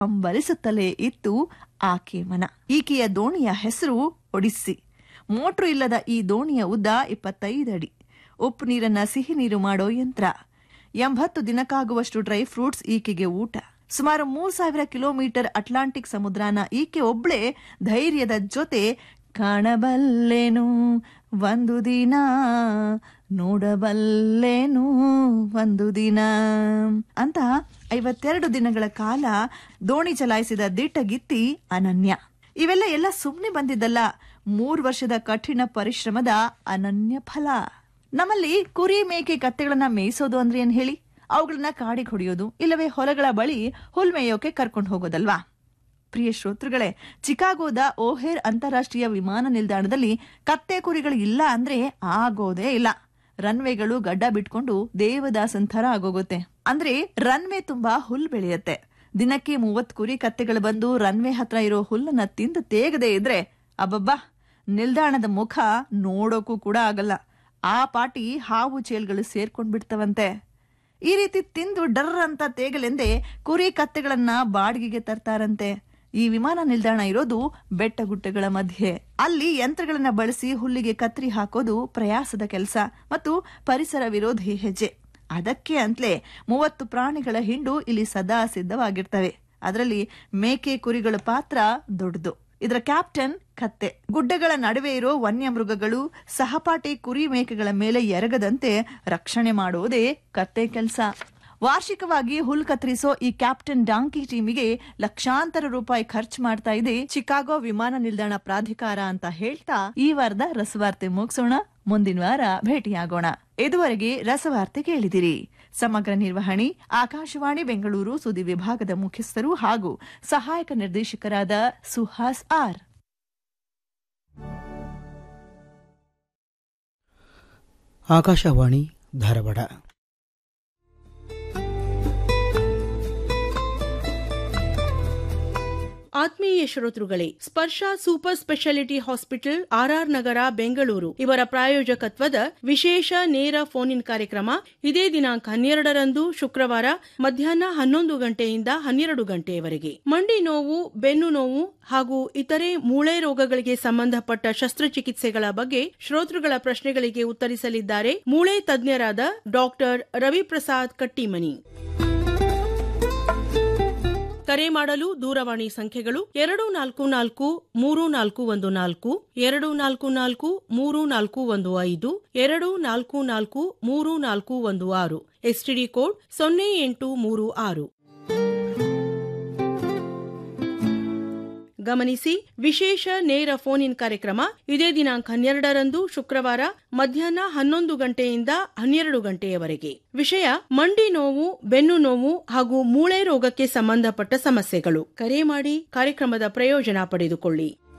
ಹಂಬಲಿಸುತ್ತಲೇ ಇತ್ತು ಆಕೆ ಮನ ಈಕೆಯ ದೋಣಿಯ ಹೆಸರು ಒಡಿಸ್ಸಿ ಮೋಟ್ರು ಇಲ್ಲದ ಈ ದೋಣಿಯ ಉದ್ದ ಇಪ್ಪತ್ತೈದು ಅಡಿ ಉಪ್ಪು ನೀರನ್ನ ಸಿಹಿ ನೀರು ಮಾಡೋ ಯಂತ್ರ ಎಂಬತ್ತು ದಿನಕ್ಕಾಗುವಷ್ಟು ಡ್ರೈ ಫ್ರೂಟ್ಸ್ ಈಕೆಗೆ ಊಟ ಸುಮಾರು ಮೂರ್ ಸಾವಿರ ಕಿಲೋಮೀಟರ್ ಅಟ್ಲಾಂಟಿಕ್ ಸಮುದ್ರನ ಈಕೆ ಒಬ್ಳೆ ಧೈರ್ಯದ ಜೊತೆ ಕಾಣಬಲ್ಲೆನು ಒಂದು ದಿನ ನೋಡಬಲ್ಲೆನು ಒಂದು ದಿನ ಅಂತ ಐವತ್ತೆರಡು ದಿನಗಳ ಕಾಲ ದೋಣಿ ಚಲಾಯಿಸಿದ ದಿಟ್ಟಗಿತ್ತಿ ಅನನ್ಯ ಇವೆಲ್ಲ ಎಲ್ಲ ಸುಮ್ಮನೆ ಬಂದಿದ್ದಲ್ಲ ಮೂರ್ ವರ್ಷದ ಕಠಿಣ ಪರಿಶ್ರಮದ ಅನನ್ಯ ಫಲ ನಮ್ಮಲ್ಲಿ ಕುರಿ ಮೇಕೆ ಕತ್ತೆಗಳನ್ನ ಮೇಯಿಸೋದು ಅಂದ್ರೆ ಏನ್ ಹೇಳಿ ಅವುಗಳನ್ನ ಕಾಡಿಗೆ ಹೊಡೆಯೋದು ಇಲ್ಲವೇ ಹೊಲಗಳ ಬಳಿ ಹುಲ್ ಮೇಯೋಕೆ ಕರ್ಕೊಂಡು ಹೋಗೋದಲ್ವಾ ಪ್ರಿಯ ಶ್ರೋತೃಗಳೇ ಚಿಕಾಗೋದ ಓಹೇರ್ ಅಂತಾರಾಷ್ಟ್ರೀಯ ವಿಮಾನ ನಿಲ್ದಾಣದಲ್ಲಿ ಕತ್ತೆ ಕುರಿಗಳು ಇಲ್ಲ ಅಂದ್ರೆ ಆಗೋದೇ ಇಲ್ಲ ರನ್ವೇಗಳು ಗಡ್ಡ ಬಿಟ್ಕೊಂಡು ದೇವದಾಸನ್ ಥರ ಆಗೋಗುತ್ತೆ ಅಂದ್ರೆ ರನ್ವೇ ತುಂಬಾ ಹುಲ್ ಬೆಳೆಯತ್ತೆ ದಿನಕ್ಕೆ ಮೂವತ್ ಕುರಿ ಕತ್ತೆಗಳು ಬಂದು ರನ್ವೇ ಹತ್ರ ಇರೋ ಹುಲ್ಲನ್ನ ತಿಂದು ತೇಗದೆ ಇದ್ರೆ ಅಬ್ಬಬ್ಬಾ ನಿಲ್ದಾಣದ ಮುಖ ನೋಡೋಕು ಕೂಡ ಆಗಲ್ಲ ಆ ಪಾಟಿ ಹಾವು ಚೇಲ್ಗಳು ಸೇರ್ಕೊಂಡ್ ಬಿಡ್ತವಂತೆ ಈ ರೀತಿ ತಿಂದು ಡರ್ ಅಂತ ತೇಗಲೆಂದೇ ಕುರಿ ಕತ್ತೆಗಳನ್ನ ಬಾಡಿಗೆಗೆ ತರ್ತಾರಂತೆ ಈ ವಿಮಾನ ನಿಲ್ದಾಣ ಇರೋದು ಬೆಟ್ಟ ಗುಡ್ಡಗಳ ಮಧ್ಯೆ ಅಲ್ಲಿ ಯಂತ್ರಗಳನ್ನ ಬಳಸಿ ಹುಲ್ಲಿಗೆ ಕತ್ರಿ ಹಾಕೋದು ಪ್ರಯಾಸದ ಕೆಲಸ ಮತ್ತು ಪರಿಸರ ವಿರೋಧಿ ಹೆಜ್ಜೆ ಅದಕ್ಕೆ ಅಂತಲೇ ಮೂವತ್ತು ಪ್ರಾಣಿಗಳ ಹಿಂಡು ಇಲ್ಲಿ ಸದಾ ಸಿದ್ಧವಾಗಿರ್ತವೆ ಅದರಲ್ಲಿ ಮೇಕೆ ಕುರಿಗಳ ಪಾತ್ರ ದೊಡ್ಡದು ಇದರ ಕ್ಯಾಪ್ಟನ್ ಕತ್ತೆ ಗುಡ್ಡಗಳ ನಡುವೆ ಇರೋ ವನ್ಯಮೃಗಗಳು ಸಹಪಾಠಿ ಕುರಿ ಮೇಕೆಗಳ ಮೇಲೆ ಎರಗದಂತೆ ರಕ್ಷಣೆ ಮಾಡೋದೇ ಕತ್ತೆ ಕೆಲಸ ವಾರ್ಷಿಕವಾಗಿ ಹುಲ್ ಕತ್ತರಿಸೋ ಈ ಕ್ಯಾಪ್ಟನ್ ಡಾಂಕಿ ಟೀಮಿಗೆ ಲಕ್ಷಾಂತರ ರೂಪಾಯಿ ಖರ್ಚು ಮಾಡ್ತಾ ಇದೆ ಚಿಕಾಗೋ ವಿಮಾನ ನಿಲ್ದಾಣ ಪ್ರಾಧಿಕಾರ ಅಂತ ಹೇಳ್ತಾ ಈ ವಾರದ ರಸವಾರ್ತೆ ಮುಗಿಸೋಣ ಮುಂದಿನ ವಾರ ಭೇಟಿಯಾಗೋಣ ಇದುವರೆಗೆ ರಸವಾರ್ತೆ ಕೇಳಿದಿರಿ ಸಮಗ್ರ ನಿರ್ವಹಣೆ ಆಕಾಶವಾಣಿ ಬೆಂಗಳೂರು ಸುದ್ದಿ ವಿಭಾಗದ ಮುಖ್ಯಸ್ಥರು ಹಾಗೂ ಸಹಾಯಕ ನಿರ್ದೇಶಕರಾದ ಸುಹಾಸ್ ಆರ್ ಆಕಾಶವಾಣಿ ಧಾರವಾಡ ಆತ್ಮೀಯ ಶ್ರೋತೃಗಳೇ Sparsh super speciality hospital RR Nagar Bengaluru ಇವರ ಪ್ರಾಯೋಜಕತ್ವದ ವಿಶೇಷ ನೇರ ಫೋನ್ ಇನ್ ಕಾರ್ಯಕ್ರಮ ಇದೇ ದಿನಾಂಕ ಹನ್ನೆರಡರಂದು ಶುಕ್ರವಾರ ಮಧ್ಯಾಹ್ನ ಹನ್ನೊಂದು ಗಂಟೆಯಿಂದ ಹನ್ನೆರಡು ಗಂಟೆಯವರೆಗೆ ಮಂಡಿ ನೋವು ಬೆನ್ನು ನೋವು ಹಾಗೂ ಇತರೆ ಮೂಳೆ ರೋಗಗಳಿಗೆ ಸಂಬಂಧಪಟ್ಟ ಶಸ್ತ್ರಚಿಕಿತ್ಸೆಗಳ ಬಗ್ಗೆ ಶ್ರೋತೃಗಳ ಪ್ರಶ್ನೆಗಳಿಗೆ ಉತ್ತರಿಸಲಿದ್ದಾರೆ ಮೂಳೆ ತಜ್ಞರಾದ ಡಾಕ್ಟರ್ ರವಿಪ್ರಸಾದ್ ಕಟ್ಟಿಮನಿ ಕರೆ ಮಾಡಲು ದೂರವಾಣಿ ಸಂಖ್ಯೆಗಳು ಎರಡು ನಾಲ್ಕು ನಾಲ್ಕು ಮೂರು ನಾಲ್ಕು ಒಂದು ನಾಲ್ಕು ಎರಡು ನಾಲ್ಕು ನಾಲ್ಕು ಮೂರು ನಾಲ್ಕು ಒಂದು ಐದು ಎರಡು ನಾಲ್ಕು ನಾಲ್ಕು ಮೂರು ನಾಲ್ಕು ಒಂದು ಆರು ಎಸ್ಟಿಡಿ ಕೋಡ್ ಸೊನ್ನೆ ಎಂಟು ಮೂರು ಆರು ಗಮನಿಸಿ ವಿಶೇಷ ನೇರ ಫೋನ್ ಇನ್ ಕಾರ್ಯಕ್ರಮ ಇದೇ ದಿನಾಂಕ ಹನ್ನೆರಡರಂದು ಶುಕ್ರವಾರ ಮಧ್ಯಾಹ್ನ ಹನ್ನೊಂದು ಗಂಟೆಯಿಂದ ಹನ್ನೆರಡು ಗಂಟೆಯವರೆಗೆ ವಿಷಯ ಮಂಡಿ ನೋವು ಬೆನ್ನು ನೋವು ಹಾಗೂ ಮೂಳೆ ರೋಗಕ್ಕೆ ಸಂಬಂಧಪಟ್ಟ ಸಮಸ್ಯೆಗಳು ಕರೆ ಮಾಡಿ ಕಾರ್ಯಕ್ರಮದ ಪ್ರಯೋಜನ ಪಡೆದುಕೊಳ್ಳಿ